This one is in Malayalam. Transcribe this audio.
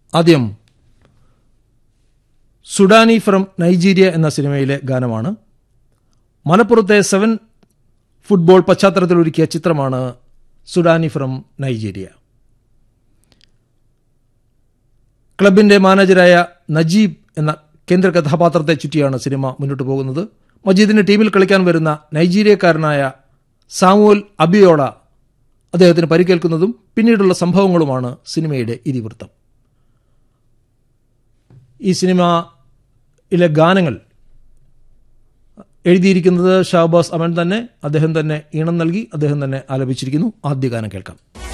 ആദ്യം സുഡാനി ഫ്രം നൈജീരിയ എന്ന സിനിമയിലെ ഗാനമാണ് മലപ്പുറത്തെ സെവൻ ഫുട്ബോൾ പശ്ചാത്തലത്തിൽ ഒരുക്കിയ ചിത്രമാണ് സുഡാനി ഫ്രം നൈജീരിയ ക്ലബിന്റെ മാനേജരായ നജീബ് എന്ന കേന്ദ്ര കഥാപാത്രത്തെ ചുറ്റിയാണ് സിനിമ മുന്നോട്ട് പോകുന്നത് മജീദിന്റെ ടീമിൽ കളിക്കാൻ വരുന്ന നൈജീരിയക്കാരനായ സാമുവൽ അബിയോള അദ്ദേഹത്തിന് പരിക്കേൽക്കുന്നതും പിന്നീടുള്ള സംഭവങ്ങളുമാണ് സിനിമയുടെ ഇതിവൃത്തം ഈ സിനിമയിലെ ഗാനങ്ങൾ എഴുതിയിരിക്കുന്നത് ഷാബാസ് അമൻ തന്നെ അദ്ദേഹം തന്നെ ഈണം നൽകി അദ്ദേഹം തന്നെ ആലപിച്ചിരിക്കുന്നു ആദ്യ ഗാനം കേൾക്കാം